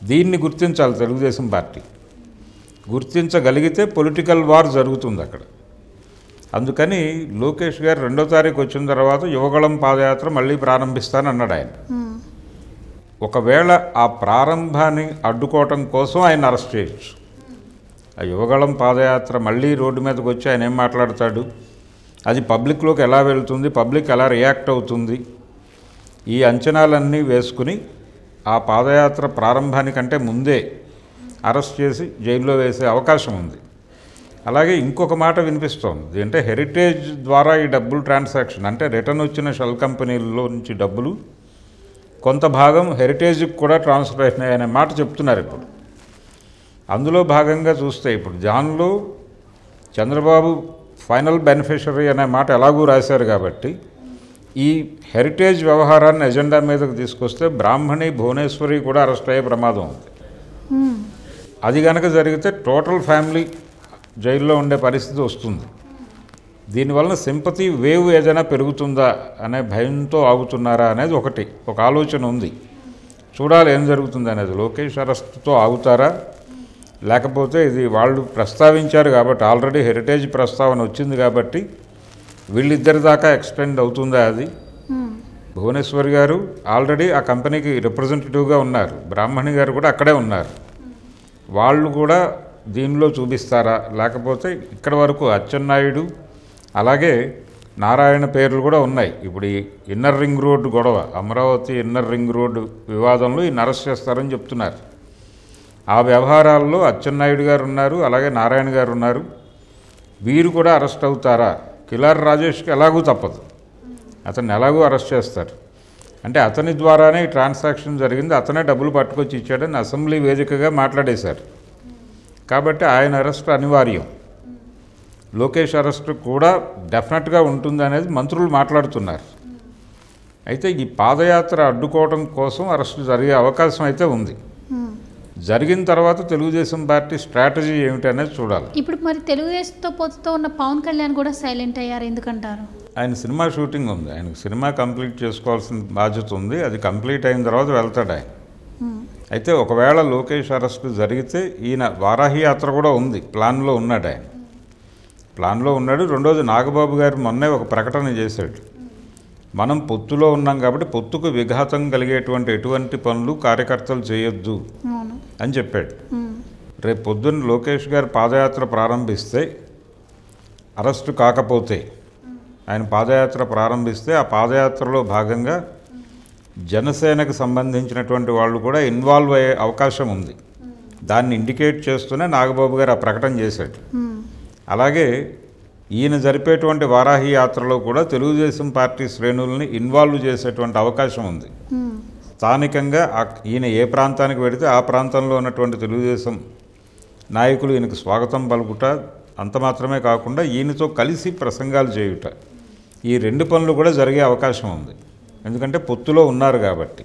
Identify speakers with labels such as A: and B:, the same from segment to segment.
A: దీన్ని గుర్తించాలి తెలుగుదేశం పార్టీ గుర్తించగలిగితే పొలిటికల్ వార్ జరుగుతుంది అక్కడ అందుకని లోకేష్ గారు రెండో తారీఖు వచ్చిన తర్వాత యువగళం పాదయాత్ర మళ్ళీ ప్రారంభిస్తానన్నాడు ఆయన
B: ఉమ్,
A: ఒకవేళ ఆ ప్రారంభాన్ని అడ్డుకోవటం కోసం ఆయన అరెస్ట్ చేయొచ్చు ఆ యువగళం పాదయాత్ర మళ్ళీ రోడ్డు మీదకి వచ్చి ఆయన ఏం మాట్లాడతాడు అది పబ్లిక్లోకి ఎలా వెళ్తుంది పబ్లిక్ ఎలా రియాక్ట్ అవుతుంది ఈ అంచనాలన్నీ వేసుకుని ఆ పాదయాత్ర ప్రారంభానికంటే ముందే అరెస్ట్ చేసి జైల్లో వేసే అవకాశం ఉంది అలాగే ఇంకొక మాట వినిపిస్తోంది అంటే హెరిటేజ్ ద్వారా ఈ డబ్బులు ట్రాన్సాక్షన్ అంటే రిటర్న్ వచ్చిన షెల్ కంపెనీల్లో నుంచి డబ్బులు కొంత భాగం హెరిటేజ్కి కూడా ట్రాన్స్ఫర్ అయినాయి అనే మాట చెప్తున్నారు ఇప్పుడు అందులో భాగంగా చూస్తే ఇప్పుడు జాన్లో చంద్రబాబు ఫైనల్ బెనిఫిషరీ అనే మాట ఎలాగూ రాశారు కాబట్టి ఈ హెరిటేజ్ వ్యవహారాన్ని ఎజెండా మీదకు తీసుకొస్తే బ్రాహ్మణి భువనేశ్వరి కూడా అరెస్ట్ అయ్యే ప్రమాదం ఉంది
B: ఉమ్,
A: అది కనుక జరిగితే టోటల్ ఫ్యామిలీ జైల్లో ఉండే పరిస్థితి వస్తుంది దీనివలన సింపతి వేవ్ ఏదైనా పెరుగుతుందా అనే భయంతో ఆగుతున్నారా అనేది ఒకటి ఒక ఆలోచన ఉంది చూడాలి ఏం జరుగుతుంది అనేది లోకేష్ అరెస్ట్తో ఆగుతారా లేకపోతే ఇది వాళ్ళు ప్రస్తావించారు కాబట్టి ఆల్రెడీ హెరిటేజ్ ప్రస్తావన వచ్చింది కాబట్టి వీళ్ళిద్దరి దాకా ఎక్స్టెండ్ అవుతుందా అది
B: ఉమ్,
A: భువనేశ్వర్ గారు ఆల్రెడీ ఆ కంపెనీకి రిప్రజెంటేటివ్గా ఉన్నారు బ్రాహ్మణి గారు కూడా అక్కడే ఉన్నారు వాళ్ళు కూడా దీనిలో చూపిస్తారా లేకపోతే ఇక్కడ వరకు అచ్చెన్నాయుడు అలాగే నారాయణ పేర్లు కూడా ఉన్నాయి ఇప్పుడు ఈ ఇన్నర్ రింగ్ రోడ్డు గొడవ అమరావతి ఇన్నర్ రింగ్ రోడ్డు వివాదంలో ఈయన అరెస్ట్ చేస్తారని చెప్తున్నారు ఆ వ్యవహారాల్లో అచ్చెన్నాయుడు గారు ఉన్నారు అలాగే నారాయణ గారు ఉన్నారు వీరు కూడా అరెస్ట్ అవుతారా కిలార్ రాజేష్కి ఎలాగూ తప్పదు అతన్ని ఎలాగూ అరెస్ట్ చేస్తారు అంటే అతని ద్వారానే ఈ ట్రాన్సాక్షన్ జరిగింది అతనే డబ్బులు పట్టుకొచ్చి ఇచ్చాడని అసెంబ్లీ వేదికగా మాట్లాడేశారు కాబట్టి ఆయన అరెస్ట్ అనివార్యం లోకేష్ అరెస్ట్ కూడా డెఫినెట్గా ఉంటుంది అనేది మంత్రులు మాట్లాడుతున్నారు అయితే ఈ పాదయాత్ర అడ్డుకోవడం కోసం అరెస్ట్ జరిగే అవకాశం అయితే ఉంది
B: ఉమ్.
A: జరిగిన తర్వాత తెలుగుదేశం పార్టీ స్ట్రాటజీ ఏమిటి అనేది చూడాలి
B: ఇప్పుడు మరి తెలుగుదేశంతో పొత్తుతో ఉన్న పవన్ కళ్యాణ్ కూడా సైలెంట్ అయ్యారు ఎందుకంటారు
A: ఆయన సినిమా షూటింగ్ ఉంది ఆయనకు సినిమా కంప్లీట్ చేసుకోవాల్సిన బాధ్యత ఉంది అది కంప్లీట్ అయిన తర్వాత వెళ్తాడు ఆయన
B: ఉమ్,
A: అయితే ఒకవేళ లోకేష్ అరెస్ట్ జరిగితే ఈయన వారాహి యాత్ర కూడా ఉంది ప్లాన్లో ఉన్నాడు ఆయన ప్లాన్లో ఉన్నాడు రెండోది నాగబాబు గారు మొన్నే ఒక ప్రకటన చేశాడు మనం పొత్తులో ఉన్నాం కాబట్టి పొత్తుకు విఘాతం కలిగేటువంటి ఎటువంటి పనులు కార్యకర్తలు చేయొద్దు
B: అవును
A: అని చెప్పాడు
B: ఉమ్,
A: రేపు పొద్దున్న లోకేష్ గారు పాదయాత్ర ప్రారంభిస్తే అరెస్టు కాకపోతే ఆయన పాదయాత్ర ప్రారంభిస్తే ఆ పాదయాత్రలో భాగంగా జనసేనకు సంబంధించినటువంటి వాళ్ళు కూడా ఇన్వాల్వ్ అయ్యే అవకాశం ఉంది దాన్ని ఇండికేట్ చేస్తూనే నాగబాబు గారు ఆ ప్రకటన చేశాడు
B: ఉమ్,
A: అలాగే ఈయన జరిపేటువంటి వారాహి యాత్రలో కూడా తెలుగుదేశం పార్టీ శ్రేణుల్ని ఇన్వాల్వ్ చేసేటువంటి అవకాశం ఉంది
B: ఉమ్,
A: స్థానికంగా ఆ- ఈయన ఏ ప్రాంతానికి వెడితే ఆ ప్రాంతంలో ఉన్నటువంటి తెలుగుదేశం నాయకులు ఈయనకు స్వాగతం పలుకుట అంత మాత్రమే కాకుండా ఈయనతో కలిసి ప్రసంగాలు చేయుట ఈ రెండు పనులు కూడా జరిగే అవకాశం ఉంది ఎందుకంటే పొత్తులో ఉన్నారు కాబట్టి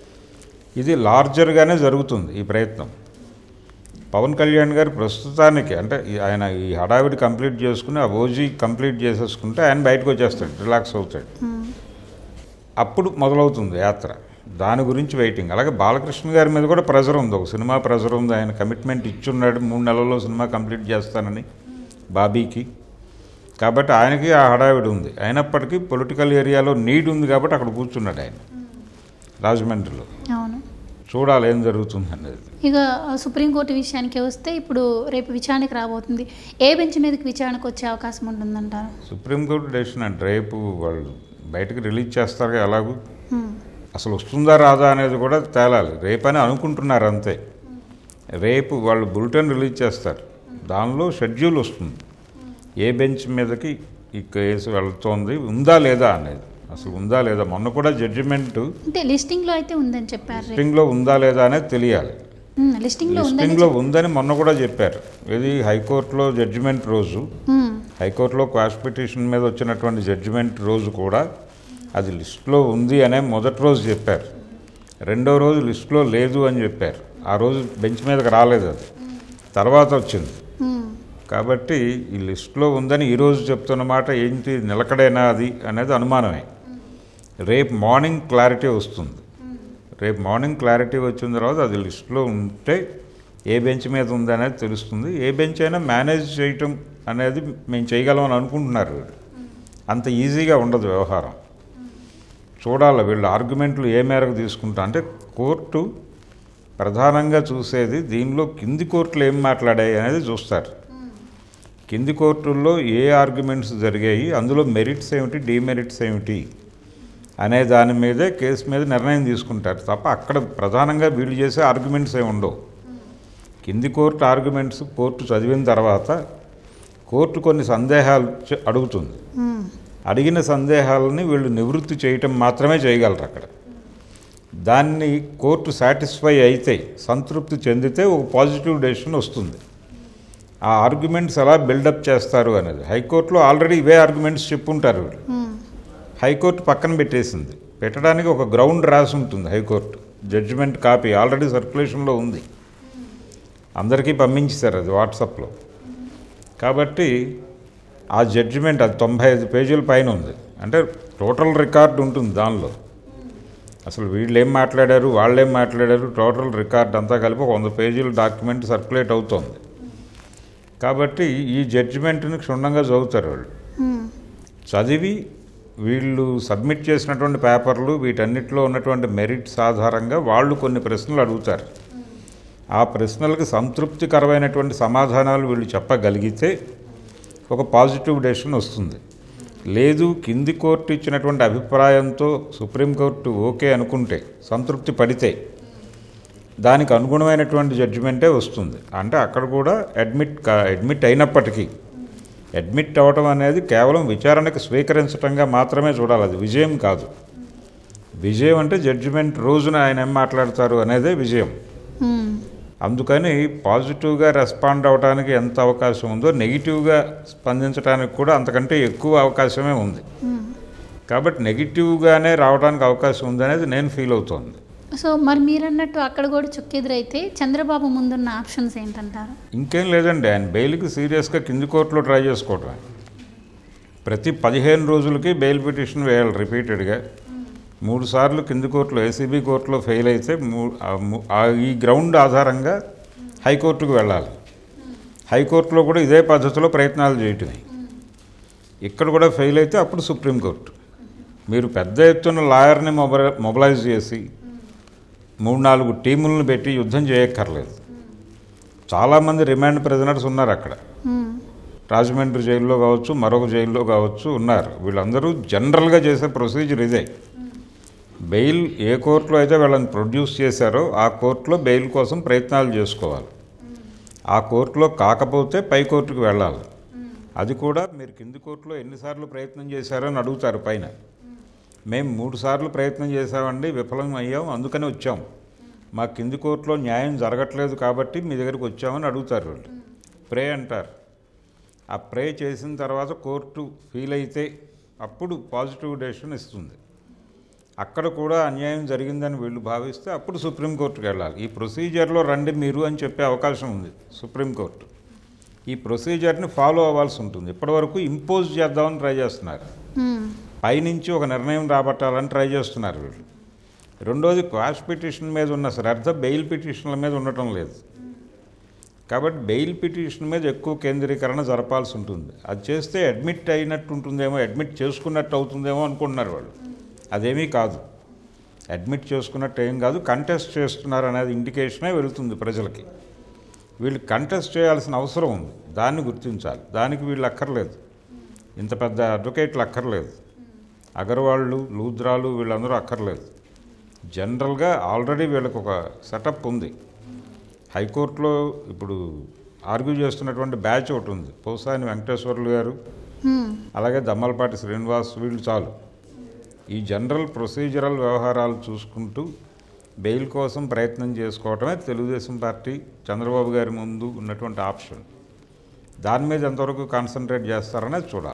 A: ఇది లార్జర్గానే జరుగుతుంది ఈ ప్రయత్నం పవన్ కళ్యాణ్ గారు ప్రస్తుతానికి అంటే ఈ- ఆయన ఈ హడావిడి కంప్లీట్ చేసుకుని ఆ ఓజీ కంప్లీట్ చేసేసుకుంటే ఆయన బయటకు వచ్చేస్తాడు రిలాక్స్ అవుతాడు
B: ఉమ్,
A: అప్పుడు మొదలవుతుంది యాత్ర దాని గురించి వెయిటింగ్ అలాగే బాలకృష్ణ గారి మీద కూడా ప్రెజర్ ఉంది ఒక సినిమా ప్రెజర్ ఉంది ఆయన కమిట్మెంట్ ఇచ్చున్నాడు మూడు నెలల్లో సినిమా కంప్లీట్ చేస్తానని బాబీకి కాబట్టి ఆయనకి ఆ హడావిడి ఉంది అయినప్పటికీ పొలిటికల్ ఏరియాలో నీడ్ ఉంది కాబట్టి అక్కడ కూర్చున్నాడు ఆయన రాజమండ్రిలో
B: అవును
A: చూడాలి ఏం జరుగుతుంది అనేది
B: ఇక ఆ, సుప్రీంకోర్టు విషయానికి వస్తే ఇప్పుడు రేపు విచారణకు రాబోతుంది ఏ బెంచ్ మీదకి విచారణకు వచ్చే అవకాశం ఉంటుందంటారు
A: సుప్రీంకోర్టు డెసిషన్ అంటే రేపు వాళ్ళు బయటకు రిలీజ్ చేస్తారు ఎలాగూ
B: ఉమ్,
A: అసలు వస్తుందా రాదా అనేది కూడా తేలాలి రేపని అనుకుంటున్నారు అంతే రేపు వాళ్ళు బులెటిన్ రిలీజ్ చేస్తారు దానిలో షెడ్యూల్ వస్తుంది ఏ బెంచ్ మీదకి ఈ కేసు వెళ్తోంది ఉందా లేదా అనేది అసలు ఉందా లేదా మొన్న కూడా జడ్జిమెంట్
B: అంటే లిస్టింగ్లో అయితే ఉందని చెప్పారు రేపు.
A: లిస్టింగ్లో ఉందా లేదా అనేది తెలియాలి
B: ఉమ్, లిస్టింగ్లో ఉందని
A: లిస్టింగ్లో ఉందని మొన్న కూడా చెప్పారు ఇది హైకోర్టులో జడ్జిమెంట్ రోజు
B: ఉమ్,
A: హైకోర్టులో క్వాష్ పిటిషన్ మీద వచ్చినటువంటి జడ్జిమెంట్ రోజు కూడా అది లిస్టులో ఉంది అనే మొదటి రోజు చెప్పారు రెండో రోజు లిస్టులో లేదు అని చెప్పారు ఆ రోజు బెంచ్ మీదకి రాలేదు అది తర్వాత వచ్చింది
B: ఉమ్,
A: కాబట్టి ఈ లిస్టులో ఉందని ఈరోజు చెప్తున్న మాట ఏంటి నిలకడైనా అది అనేది అనుమానమే రేపు మార్నింగ్ క్లారిటీ వస్తుంది రేపు మార్నింగ్ క్లారిటీ వచ్చిన తర్వాత అది లిస్టులో ఉంటే ఏ బెంచ్ మీద ఉందనేది తెలుస్తుంది ఏ బెంచ్ అయినా మేనేజ్ చేయటం అనేది మేము చేయగలం అని అనుకుంటున్నారు వీళ్ళు అంత ఈజీగా ఉండదు వ్యవహారం చూడాలి వీళ్ళు ఆర్గ్యుమెంట్లు ఏ మేరకు తీసుకుంటా అంటే కోర్టు ప్రధానంగా చూసేది దీనిలో కింది కోర్టులు ఏం మాట్లాడాయి అనేది చూస్తారు కింది కోర్టుల్లో ఏ ఆర్గ్యుమెంట్స్ జరిగాయి అందులో మెరిట్స్ ఏమిటి డిమెరిట్స్ ఏమిటి అనే దాని మీదే కేసు మీద నిర్ణయం తీసుకుంటారు తప్ప అక్కడ ప్రధానంగా వీళ్ళు చేసే ఆర్గ్యుమెంట్స్ ఏమి ఉండవు కింది కోర్టు ఆర్గ్యుమెంట్స్ కోర్టు చదివిన తర్వాత కోర్టు కొన్ని సందేహాలు చె- అడుగుతుంది
B: మ్మ్.
A: అడిగిన సందేహాలని వీళ్ళు నివృత్తి చేయటం మాత్రమే చేయగలరు అక్కడ దాన్ని కోర్టు సాటిస్ఫై అయితే సంతృప్తి చెందితే ఒక పాజిటివ్ డెసిషన్ వస్తుంది ఆ ఆర్గ్యుమెంట్స్ ఎలా బిల్డప్ చేస్తారు అనేది హైకోర్టులో ఆల్రెడీ ఇవే ఆర్గ్యుమెంట్స్ చెప్పుంటారు వీళ్ళు
B: మ్మ్.
A: హైకోర్టు పక్కన పెట్టేసింది పెట్టడానికి ఒక గ్రౌండ్ రాసి ఉంటుంది హైకోర్టు జడ్జిమెంట్ కాపీ ఆల్రెడీ సర్క్యులేషన్లో ఉంది అందరికీ పంపించేశారు అది వాట్సాప్లో కాబట్టి ఆ జడ్జిమెంట్ అది తొంభై ఐదు పేజీల పైన ఉంది అంటే టోటల్ రికార్డు ఉంటుంది దానిలో అసలు వీళ్ళు ఏం మాట్లాడారు వాళ్ళు ఏం మాట్లాడారు టోటల్ రికార్డ్ అంతా కలిపి ఒక వంద పేజీల డాక్యుమెంట్ సర్క్యులేట్ అవుతోంది కాబట్టి ఈ జడ్జిమెంట్ని క్షుణ్ణంగా చదువుతారు వాళ్ళు
B: మ్మ్.
A: చదివి వీళ్ళు సబ్మిట్ చేసినటువంటి పేపర్లు వీటన్నిటిలో ఉన్నటువంటి మెరిట్స్ ఆధారంగా వాళ్ళు కొన్ని ప్రశ్నలు అడుగుతారు ఆ ప్రశ్నలకు సంతృప్తికరమైనటువంటి సమాధానాలు వీళ్ళు చెప్పగలిగితే ఒక పాజిటివ్ డెసిషన్ వస్తుంది లేదు కింది కోర్టు ఇచ్చినటువంటి అభిప్రాయంతో సుప్రీంకోర్టు ఓకే అనుకుంటే సంతృప్తి పడితే దానికి అనుగుణమైనటువంటి జడ్జిమెంటే వస్తుంది అంటే అక్కడ కూడా అడ్మిట్ కా అడ్మిట్ అయినప్పటికీ అడ్మిట్ అవ్వటం అనేది కేవలం విచారణకు స్వీకరించటంగా మాత్రమే చూడాలి అది విజయం కాదు విజయం అంటే జడ్జిమెంట్ రోజున ఆయన ఏం మాట్లాడతారు అనేదే విజయం
B: మ్మ్.
A: అందుకని పాజిటివ్గా రెస్పాండ్ అవ్వడానికి ఎంత అవకాశం ఉందో నెగిటివ్గా స్పందించడానికి కూడా అంతకంటే ఎక్కువ అవకాశమే ఉంది
B: మ్మ్.
A: కాబట్టి నెగిటివ్గానే రావడానికి అవకాశం ఉందనేది నేను ఫీల్ అవుతోంది
B: సో మరి మీరు అన్నట్టు అక్కడ కూడా చుక్కెదురైతే చంద్రబాబు ముందున్న ఆప్షన్స్ ఏంటంటారు
A: ఇంకేం లేదండి ఆయన బెయిల్కి సీరియస్గా కింది కోర్టులో ట్రై చేసుకోవటమే ప్రతి పదిహేను రోజులకి బెయిల్ పిటిషన్ వేయాలి రిపీటెడ్గా మూడు సార్లు కింది కోర్టులో ఏసీబీ కోర్టులో ఫెయిల్ అయితే మూ- ఆ ము- ఆ ఈ గ్రౌండ్ ఆధారంగా హైకోర్టుకు వెళ్ళాలి హైకోర్టులో కూడా ఇదే పద్ధతిలో ప్రయత్నాలు చేయటమే ఇక్కడ కూడా ఫెయిల్ అయితే అప్పుడు సుప్రీంకోర్టు మీరు పెద్ద ఎత్తున లాయర్ని మొబై మొబలైజ్ చేసి మూడు నాలుగు టీములను పెట్టి యుద్ధం చేయక్కర్లేదు చాలామంది రిమాండ్ ప్రిజనర్స్ ఉన్నారు అక్కడ
B: మ్మ్.
A: రాజమండ్రి జైల్లో కావచ్చు మరొక జైల్లో కావచ్చు ఉన్నారు వీళ్ళందరూ జనరల్గా చేసే ప్రొసీజర్ ఇదే బెయిల్ ఏ కోర్టులో అయితే వీళ్ళని ప్రొడ్యూస్ చేశారో ఆ కోర్టులో బెయిల్ కోసం ప్రయత్నాలు చేసుకోవాలి ఆ కోర్టులో కాకపోతే పై కోర్టుకు వెళ్ళాలి అది కూడా మీరు కింది కోర్టులో ఎన్నిసార్లు ప్రయత్నం చేశారని అడుగుతారు పైన మేము మూడు సార్లు ప్రయత్నం చేశామండి విఫలం అయ్యాం అందుకని వచ్చాం మా కింది కోర్టులో న్యాయం జరగట్లేదు కాబట్టి మీ దగ్గరికి వచ్చామని అడుగుతారు వాళ్ళు ప్రే అంటారు ఆ ప్రే చేసిన తర్వాత కోర్టు ఫీల్ అయితే అప్పుడు పాజిటివ్ డెసిషన్ ఇస్తుంది అక్కడ కూడా అన్యాయం జరిగిందని వీళ్ళు భావిస్తే అప్పుడు సుప్రీంకోర్టుకి వెళ్ళాలి ఈ ప్రొసీజర్లో రండి మీరు అని చెప్పే అవకాశం ఉంది సుప్రీంకోర్టు ఈ ప్రొసీజర్ని ఫాలో అవ్వాల్సి ఉంటుంది ఇప్పటివరకు ఇంపోజ్ చేద్దామని ట్రై చేస్తున్నారు
B: మ్మ్.
A: పైనుంచి ఒక నిర్ణయం రాబట్టాలని ట్రై చేస్తున్నారు వీళ్ళు రెండోది క్వాష్ పిటిషన్ మీద ఉన్న శ్రద్ధ బెయిల్ పిటిషన్ల మీద ఉండటం లేదు కాబట్టి బెయిల్ పిటిషన్ మీద ఎక్కువ కేంద్రీకరణ జరపాల్సి ఉంటుంది అది చేస్తే అడ్మిట్ అయినట్టు ఉంటుందేమో అడ్మిట్ చేసుకున్నట్టు అవుతుందేమో అనుకుంటున్నారు వాళ్ళు అదేమీ కాదు అడ్మిట్ చేసుకున్నట్టు ఏం కాదు కంటెస్ట్ చేస్తున్నారు అనేది ఇండికేషనే వెళుతుంది ప్రజలకి వీళ్ళు కంటెస్ట్ చేయాల్సిన అవసరం ఉంది దాన్ని గుర్తించాలి దానికి వీళ్ళు అక్కర్లేదు ఇంత పెద్ద అడ్వకేట్లు అక్కర్లేదు అగర్వాళ్ళు లూద్రాలు వీళ్ళందరూ అక్కర్లేదు జనరల్గా ఆల్రెడీ వీళ్ళకి ఒక సెటప్ ఉంది హైకోర్టులో ఇప్పుడు ఆర్గ్యూ చేస్తున్నటువంటి బ్యాచ్ ఒకటి ఉంది పోసాని వెంకటేశ్వర్లు గారు
B: మ్మ్.
A: అలాగే దమ్మలపాటి శ్రీనివాస్ వీళ్ళు చాలు ఈ జనరల్ ప్రొసీజరల్ వ్యవహారాలు చూసుకుంటూ బెయిల్ కోసం ప్రయత్నం చేసుకోవటమే తెలుగుదేశం పార్టీ చంద్రబాబు గారి ముందు ఉన్నటువంటి ఆప్షన్ దాని మీద ఎంతవరకు కాన్సన్ట్రేట్ చేస్తారనేది చూడాలి